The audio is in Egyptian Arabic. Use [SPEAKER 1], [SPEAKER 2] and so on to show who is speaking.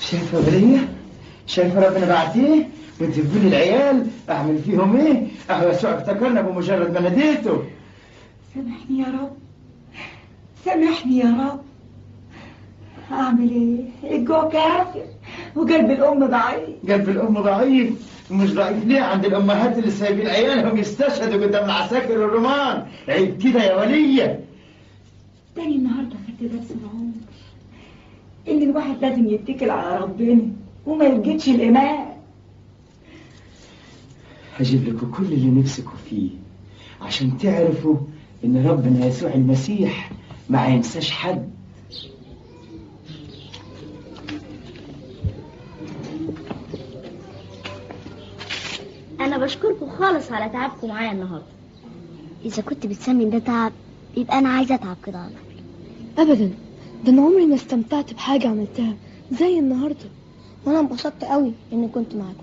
[SPEAKER 1] شايفه وليه شايفه ربنا بعتيه وانت تقولي العيال اعمل فيهم ايه اهو يسوع افتكرنا بمجرد ما ناديته
[SPEAKER 2] سامحني يا رب سامحني يا رب اعمل ايه الجو كافر وقلب الام ضعيف
[SPEAKER 1] قلب الام ضعيف مش ضعيف ليه عند الامهات اللي سايبين عيالهم يستشهدوا قدام العساكر والرومان عيب كده يا وليه
[SPEAKER 2] تاني النهارده خدت درس العمر ان الواحد لازم يتكل على ربنا وما يلجدش الايمان
[SPEAKER 1] هجيب لكم كل اللي نفسكم فيه عشان تعرفوا ان ربنا يسوع المسيح ما ينساش حد
[SPEAKER 3] انا بشكركم خالص على تعبكم معايا النهارده اذا كنت بتسمي ده تعب يبقى انا عايزه اتعب كده على طول
[SPEAKER 4] ابدا ده انا عمري ما استمتعت بحاجه عملتها زي النهارده
[SPEAKER 3] وانا انبسطت قوي اني كنت معاكم